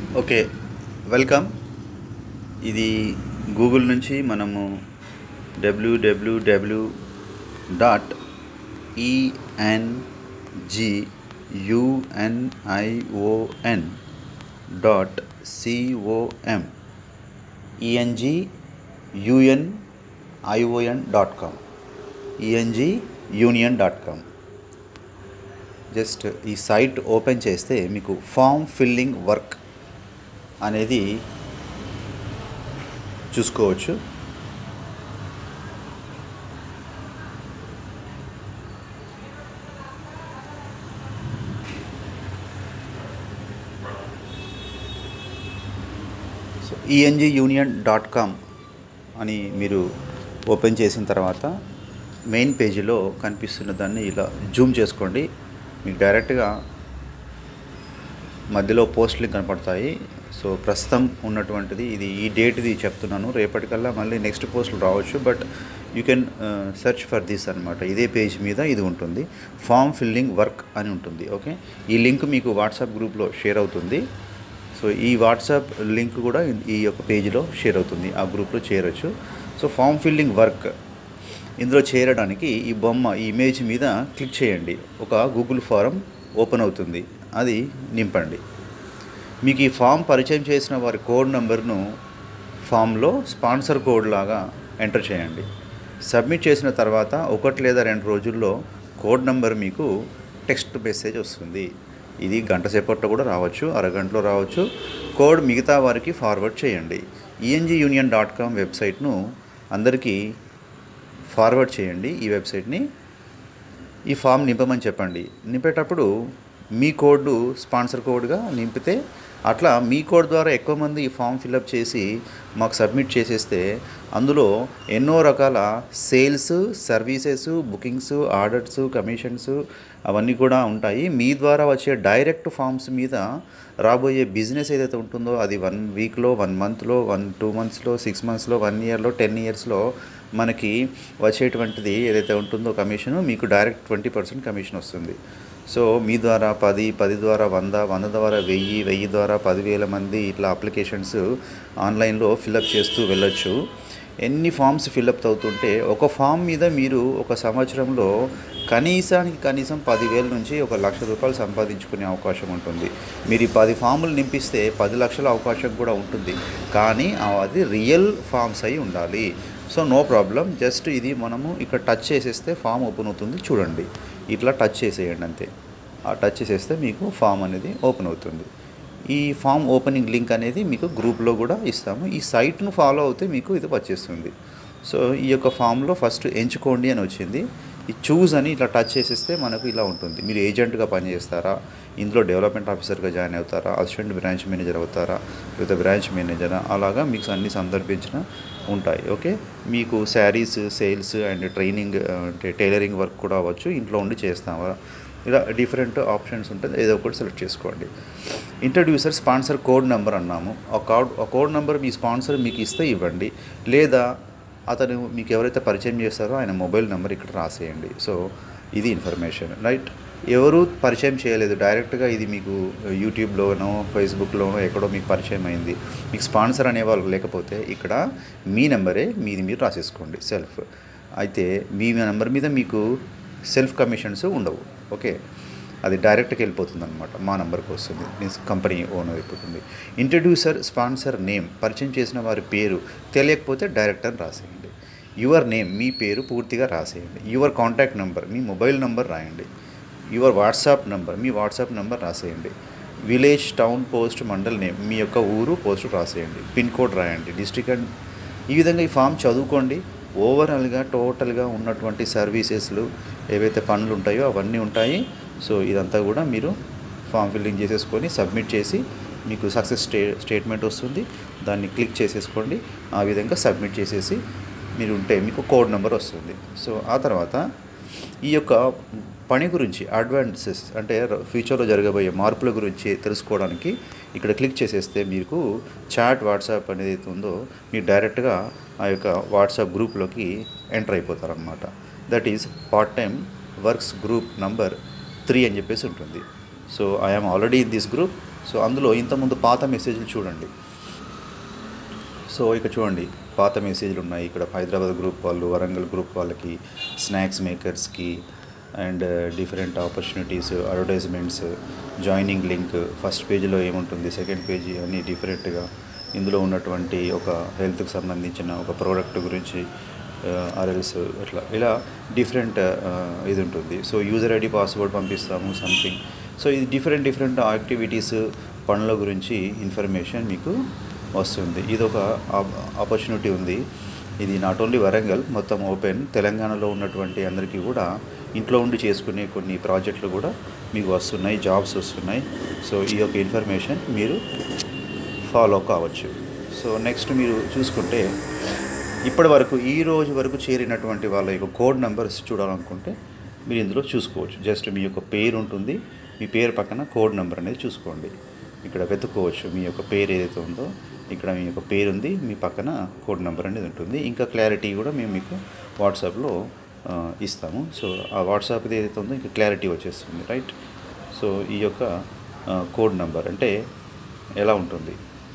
okay welcome ఇది Google నుంచి మనము WWW dot ENG UNION dot COM ENG UN ION dot com ENG union dot com just ఈ site open చేస్తే మీకు form filling work అనేది చూసుకోవచ్చు so ENG union dot com అని మీరు ఓపెన్ చేసిన తర్వాత మెయిన్ పేజీలో కనిపిస్తున్న దాన్ని ఇలా జూమ్ చేసుకోండి మీకు డైరెక్ట్గా మధ్యలో పోస్టులు కనపడతాయి సో ప్రస్తుతం ఉన్నటువంటిది ఇది ఈ డేట్ది చెప్తున్నాను రేపటికల్లా మళ్ళీ నెక్స్ట్ పోస్టులు రావచ్చు but you can search for this అనమాట ఇదే పేజ్ మీద ఇది ఉంటుంది ఫామ్ ఫిల్లింగ్ వర్క్ అని ఉంటుంది ఓకే ఈ లింక్ మీకు వాట్సాప్ గ్రూప్లో షేర్ అవుతుంది సో ఈ వాట్సాప్ లింక్ కూడా ఈ యొక్క పేజీలో షేర్ అవుతుంది ఆ గ్రూప్లో చేరొచ్చు సో ఫామ్ ఫిల్లింగ్ వర్క్ ఇందులో చేరడానికి ఈ బొమ్మ ఈ ఇమేజ్ మీద క్లిక్ చేయండి ఒక గూగుల్ ఫారం ఓపెన్ అవుతుంది అది నింపండి మీకు ఈ ఫామ్ పరిచయం చేసిన వారి కోడ్ నెంబర్ను ఫామ్లో స్పాన్సర్ కోడ్ లాగా ఎంటర్ చేయండి సబ్మిట్ చేసిన తర్వాత ఒకటి లేదా రెండు రోజుల్లో కోడ్ నెంబర్ మీకు టెక్స్ట్ మెసేజ్ వస్తుంది ఇది గంట సేపట్లో కూడా రావచ్చు అరగంటలో రావచ్చు కోడ్ మిగతా వారికి ఫార్వర్డ్ చేయండి ఈఎన్జీ యూనియన్ డాట్ కామ్ వెబ్సైట్ను అందరికీ ఫార్వర్డ్ చేయండి ఈ వెబ్సైట్ని ఈ ఫామ్ నింపమని చెప్పండి నింపేటప్పుడు మీ కోడ్ స్పాన్సర్ కోడ్గా నింపితే అట్లా మీ కోడ్ ద్వారా ఎక్కువ మంది ఈ ఫామ్ ఫిలప్ చేసి మాకు సబ్మిట్ చేసేస్తే అందులో ఎన్నో రకాల sales services bookings orders commissions అవన్నీ కూడా ఉంటాయి మీ ద్వారా వచ్చే డైరెక్ట్ ఫామ్స్ మీద రాబోయే బిజినెస్ ఏదైతే ఉంటుందో అది వన్ వీక్లో వన్ మంత్లో వన్ టూ మంత్స్లో సిక్స్ మంత్స్లో వన్ ఇయర్లో టెన్ ఇయర్స్లో మనకి వచ్చేటువంటిది ఏదైతే ఉంటుందో కమిషన్ మీకు డైరెక్ట్ ట్వంటీ పర్సెంట్ కమిషన్ వస్తుంది సో మీ ద్వారా పది పది ద్వారా వంద వంద ద్వారా వెయ్యి వెయ్యి ద్వారా పదివేల మంది ఇట్లా అప్లికేషన్స్ ఆన్లైన్లో ఫిలప్ చేస్తూ వెళ్ళొచ్చు ఎన్ని ఫామ్స్ ఫిలప్ అవుతుంటే ఒక ఫామ్ మీద మీరు ఒక సంవత్సరంలో కనీసానికి కనీసం పదివేల నుంచి ఒక లక్ష రూపాయలు సంపాదించుకునే అవకాశం ఉంటుంది మీరు ఈ పది ఫాములు నింపిస్తే పది లక్షల అవకాశం కూడా ఉంటుంది కానీ అది రియల్ ఫామ్స్ అయి ఉండాలి సో నో ప్రాబ్లం జస్ట్ ఇది మనము ఇక్కడ టచ్ చేసేస్తే ఫామ్ ఓపెన్ అవుతుంది చూడండి ఇట్లా టచ్ చేసేయండి అంతే ఆ టచ్ చేసేస్తే మీకు ఫామ్ అనేది ఓపెన్ అవుతుంది ఈ ఫామ్ ఓపెనింగ్ లింక్ అనేది మీకు గ్రూప్లో కూడా ఇస్తాము ఈ సైట్ను ఫాలో అవుతే మీకు ఇది వచ్చేస్తుంది సో ఈ యొక్క ఫామ్లో ఫస్ట్ ఎంచుకోండి అని వచ్చింది ఈ చూస్ అని ఇట్లా టచ్ చేసేస్తే మనకు ఇలా ఉంటుంది మీరు ఏజెంట్గా పనిచేస్తారా ఇందులో డెవలప్మెంట్ ఆఫీసర్గా జాయిన్ అవుతారా అసిస్టెంట్ బ్రాంచ్ మేనేజర్ అవుతారా లేదా బ్రాంచ్ మేనేజరా అలాగా మీకు అన్ని సందర్భించిన ఉంటాయి ఓకే మీకు శారీస్ సేల్స్ అండ్ ట్రైనింగ్ అంటే టైలరింగ్ వర్క్ కూడా అవ్వచ్చు ఇంట్లో ఉండి చేస్తామా ఇలా డిఫరెంట్ ఆప్షన్స్ ఉంటుంది ఏదో ఒకటి సెలెక్ట్ చేసుకోండి ఇంట్రడ్యూసర్ స్పాన్సర్ కోడ్ నెంబర్ అన్నాము ఆ కోడ్ ఆ కోడ్ నెంబర్ మీ స్పాన్సర్ మీకు ఇస్తే ఇవ్వండి లేదా అతను మీకు ఎవరైతే పరిచయం చేస్తారో ఆయన మొబైల్ నెంబర్ ఇక్కడ రాసేయండి సో ఇది ఇన్ఫర్మేషన్ రైట్ ఎవరు పరిచయం చేయలేదు డైరెక్ట్గా ఇది మీకు యూట్యూబ్లోనో ఫేస్బుక్లోనో ఎక్కడో మీకు పరిచయం అయింది మీకు స్పాన్సర్ అనేవాళ్ళు లేకపోతే ఇక్కడ మీ నెంబరే మీది మీరు రాసేసుకోండి సెల్ఫ్ అయితే మీ నెంబర్ మీద మీకు సెల్ఫ్ కమిషన్స్ ఉండవు ఓకే అది డైరెక్ట్గా వెళ్ళిపోతుంది అనమాట మా నెంబర్కి వస్తుంది మీన్స్ కంపెనీ ఓన్ అయిపోతుంది ఇంట్రడ్యూసర్ స్పాన్సర్ నేమ్ పరిచయం చేసిన వారి పేరు తెలియకపోతే డైరెక్ట్ అని రాసేయండి యువర్ నేమ్ మీ పేరు పూర్తిగా రాసేయండి యువర్ కాంటాక్ట్ నెంబర్ మీ మొబైల్ నెంబర్ రాయండి యువర్ వాట్సాప్ నెంబర్ మీ వాట్సాప్ నెంబర్ రాసేయండి village town post mandal name మీ యొక్క ఊరు పోస్ట్ రాసేయండి పిన్ కోడ్ రాయండి డిస్ట్రిక్ట్ అండ్ ఈ విధంగా ఈ ఫామ్ చదువుకోండి ఓవరాల్గా టోటల్గా ఉన్నటువంటి సర్వీసెస్లు ఏవైతే పనులు ఉంటాయో అవన్నీ ఉంటాయి సో ఇదంతా కూడా మీరు ఫామ్ ఫిల్లింగ్ చేసేసుకొని సబ్మిట్ చేసి మీకు సక్సెస్ స్టే స్టేట్మెంట్ వస్తుంది దాన్ని క్లిక్ చేసేసుకోండి ఆ విధంగా సబ్మిట్ చేసేసి మీరు ఉంటే మీకు కోడ్ నెంబర్ వస్తుంది సో ఆ తర్వాత ఈ యొక్క పని గురించి అడ్వాన్సెస్ అంటే ఫ్యూచర్లో జరగబోయే మార్పుల గురించి తెలుసుకోవడానికి ఇక్కడ క్లిక్ చేసేస్తే మీకు చాట్ వాట్సాప్ అనేది అయితే ఉందో మీరు డైరెక్ట్గా ఆ యొక్క వాట్సాప్ గ్రూప్లోకి ఎంటర్ అయిపోతారనమాట that is part time works group number three అని చెప్పేసి ఉంటుంది so I'm already in this group so అందులో ఇంతకుముందు పాత మెసేజ్లు చూడండి సో ఇక చూడండి పాత మెసేజ్లు ఉన్నాయి ఇక్కడ హైదరాబాద్ గ్రూప్ వాళ్ళు వరంగల్ గ్రూప్ వాళ్ళకి స్నాక్స్ మేకర్స్కి and different opportunities advertisements joining link first పేజీలో ఏముంటుంది సెకండ్ పేజీ అన్నీ డిఫరెంట్గా ఇందులో ఉన్నటువంటి ఒక హెల్త్కి సంబంధించిన ఒక ప్రోడక్ట్ గురించి ఆర్ఎల్స్ ఇట్లా ఇలా డిఫరెంట్ ఇది ఉంటుంది సో యూజర్ ఐడి పాస్వర్డ్ పంపిస్తాము సంథింగ్ సో ఇది డిఫరెంట్ డిఫరెంట్ యాక్టివిటీస్ పనుల గురించి ఇన్ఫర్మేషన్ మీకు వస్తుంది ఇది ఒక ఆపర్చునిటీ ఉంది ఇది నాట్ ఓన్లీ వరంగల్ మొత్తం ఓపెన్ తెలంగాణలో ఉన్నటువంటి అందరికీ కూడా ఇంట్లో ఉండి చేసుకునే కొన్ని ప్రాజెక్టులు కూడా మీకు వస్తున్నాయి జాబ్స్ వస్తున్నాయి సో ఈ యొక్క ఇన్ఫర్మేషన్ మీరు ఫాలో కావచ్చు సో నెక్స్ట్ మీరు చూసుకుంటే ఇప్పటి వరకు ఈ రోజు వరకు చేరినటువంటి వాళ్ళ యొక్క కోడ్ నెంబర్స్ చూడాలనుకుంటే మీరు ఇందులో చూసుకోవచ్చు జస్ట్ మీ యొక్క పేరు ఉంటుంది మీ పేరు పక్కన కోడ్ నెంబర్ అనేది చూసుకోండి ఇక్కడ వెతుక్కోవచ్చు మీ యొక్క పేరు ఏదైతే ఉందో ఇక్కడ మీ యొక్క పేరు ఉంది మీ పక్కన కోడ్ నెంబర్ అనేది ఉంటుంది ఇంకా క్లారిటీ కూడా మేము మీకు వాట్సాప్లో ఆ, ఇస్తాము సో ఆ వాట్సాప్ ఏదైతే ఉందో ఇంకా క్లారిటీ వచ్చేస్తుంది రైట్ సో ఈ యొక్క ఆ, కోడ్ నెంబర్ అంటే ఎలా ఉంటుంది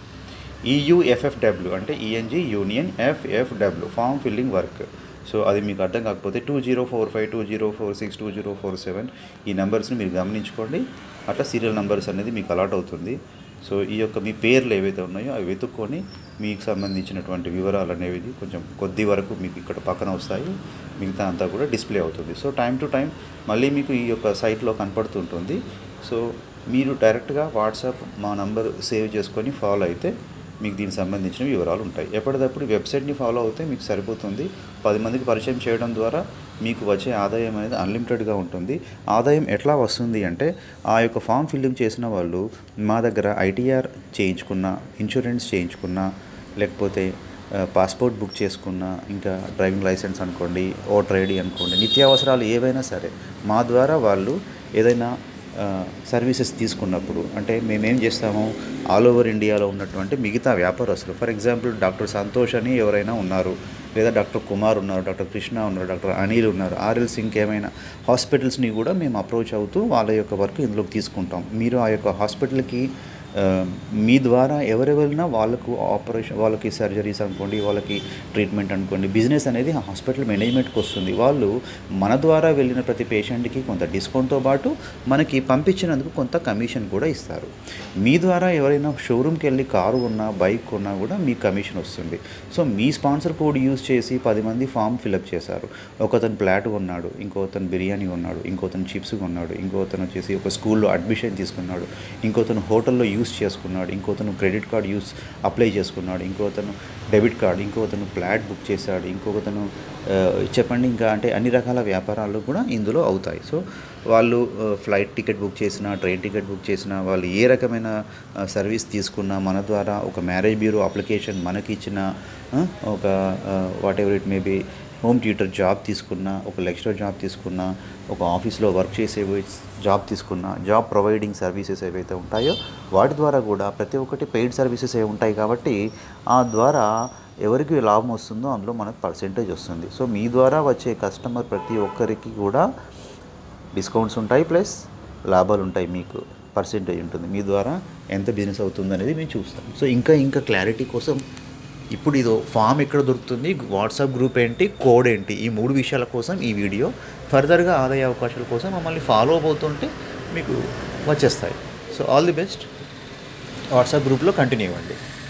ఈయుఎఫ్ఎఫ్డబ్ల్యూ అంటే ENG union FFW form filling work so అది మీకు అర్థం కాకపోతే two zero four five two zero four six two zero four seven ఈ నెంబర్స్ని మీరు గమనించుకోండి అట్లా సీరియల్ నెంబర్స్ అనేది మీకు అలాట్ అవుతుంది సో ఈ యొక్క మీ పేర్లు ఏవైతే ఉన్నాయో అవి వెతుక్కొని మీకు సంబంధించినటువంటి వివరాలు అనేవి కొంచెం కొద్ది వరకు మీకు ఇక్కడ పక్కన వస్తాయి మిగతా అంతా కూడా డిస్ప్లే అవుతుంది సో టైం టు టైం మళ్ళీ మీకు ఈ యొక్క సైట్లో కనపడుతుంటుంది సో మీరు డైరెక్ట్గా వాట్సాప్ మా నంబర్ సేవ్ చేసుకొని ఫాలో అయితే మీకు దీనికి సంబంధించిన వివరాలు ఉంటాయి ఎప్పటికప్పుడు వెబ్సైట్ని ఫాలో అవుతే మీకు సరిపోతుంది పది మందికి పరిచయం చేయడం ద్వారా మీకు వచ్చే ఆదాయం అనేది అన్లిమిటెడ్గా ఉంటుంది ఆదాయం ఎట్లా వస్తుంది అంటే ఆ యొక్క ఫామ్ ఫిల్లింగ్ చేసిన వాళ్ళు మా దగ్గర ఐటీఆర్ చేయించుకున్న ఇన్సూరెన్స్ చేయించుకున్న లేకపోతే ఆ, పాస్పోర్ట్ బుక్ చేసుకున్న ఇంకా డ్రైవింగ్ లైసెన్స్ అనుకోండి ఓటర్ ఐడి అనుకోండి నిత్యావసరాలు ఏవైనా సరే మా ద్వారా వాళ్ళు ఏదైనా ఆ, సర్వీసెస్ తీసుకున్నప్పుడు అంటే మేమేం చేస్తాము ఆల్ ఓవర్ ఇండియాలో ఉన్నటువంటి మిగతా వ్యాపారస్తులు ఫర్ ఎగ్జాంపుల్ డాక్టర్ సంతోష్ అని ఎవరైనా ఉన్నారు లేదా డాక్టర్ కుమార్ ఉన్నారు డాక్టర్ కృష్ణ ఉన్నారు డాక్టర్ అనిల్ ఉన్నారు ఆర్ఎల్స్ ఇంకేమైనా హాస్పిటల్స్ని కూడా మేము అప్రోచ్ అవుతూ వాళ్ళ యొక్క వర్క్ ఇందులోకి తీసుకుంటాం మీరు ఆ యొక్క హాస్పిటల్కి ఆ, మీ ద్వారా ఎవరెవరినా వాళ్ళకు ఆపరేషన్ వాళ్ళకి సర్జరీస్ అనుకోండి వాళ్ళకి ట్రీట్మెంట్ అనుకోండి బిజినెస్ అనేది ఆ హాస్పిటల్ మేనేజ్మెంట్కి వస్తుంది వాళ్ళు మన ద్వారా వెళ్ళిన ప్రతి పేషెంట్కి కొంత డిస్కౌంట్తో పాటు మనకి పంపించినందుకు కొంత కమిషన్ కూడా ఇస్తారు మీ ద్వారా ఎవరైనా షోరూమ్కి వెళ్ళి కారు ఉన్నా బైక్ కొన్నా కూడా మీ కమిషన్ వస్తుంది సో మీ స్పాన్సర్ కోడ్ యూజ్ చేసి పది మంది ఫామ్ ఫిలప్ చేశారు ఒకతను ప్లాట్ కొన్నాడు ఇంకోతను బిర్యానీ కొన్నాడు ఇంకోతను చిప్స్ కొన్నాడు ఇంకోతను వచ్చేసి ఒక స్కూల్లో అడ్మిషన్ తీసుకున్నాడు ఇంకోతను హోటల్లో యూస్ చేసుకున్నాడు ఇంకోతను క్రెడిట్ కార్డ్ యూస్ అప్లై చేసుకున్నాడు ఇంకోతను డెబిట్ కార్డ్ ఇంకొకతను ఫ్లాట్ బుక్ చేశాడు ఇంకొకతను ఆ, చెప్పండి ఇంకా అంటే అన్ని రకాల వ్యాపారాలు కూడా ఇందులో అవుతాయి సో వాళ్ళు ఆ, ఫ్లైట్ టికెట్ బుక్ చేసినా ట్రైన్ టికెట్ బుక్ చేసినా వాళ్ళు ఏ రకమైన ఆ, సర్వీస్ తీసుకున్నా మన ద్వారా ఒక మ్యారేజ్ బ్యూరో అప్లికేషన్ మనకి ఇచ్చిన ఆ, ఒక whatever it may be home tutor job తీసుకున్నా ఒక లెక్చరర్ జాబ్ తీసుకున్నా ఒక ఆఫీస్లో వర్క్ చేసే జాబ్ తీసుకున్నా జాబ్ ప్రొవైడింగ్ సర్వీసెస్ ఏవైతే ఉంటాయో వాటి ద్వారా కూడా ప్రతి ఒక్కటి పెయిడ్ సర్వీసెస్ ఏ ఉంటాయి కాబట్టి ఆ ద్వారా ఎవరికి లాభం వస్తుందో అందులో మనకు పర్సెంటేజ్ వస్తుంది సో మీ ద్వారా వచ్చే కస్టమర్ ప్రతి ఒక్కరికి కూడా డిస్కౌంట్స్ ఉంటాయి ప్లస్ లాభాలు ఉంటాయి మీకు పర్సెంటేజ్ ఉంటుంది మీ ద్వారా ఎంత బిజినెస్ అవుతుంది అనేది మేము చూస్తాం సో ఇంకా ఇంకా క్లారిటీ కోసం ఇప్పుడు ఇదో ఫామ్ ఎక్కడ దొరుకుతుంది వాట్సాప్ గ్రూప్ ఏంటి కోడ్ ఏంటి ఈ మూడు విషయాల కోసం ఈ వీడియో ఫర్దర్గా ఆదాయ అవకాశాల కోసం మమ్మల్ని ఫాలో అవుతుంటే మీకు వచ్చేస్తాయి so all the best WhatsApp గ్రూప్లో కంటిన్యూ అవ్వండి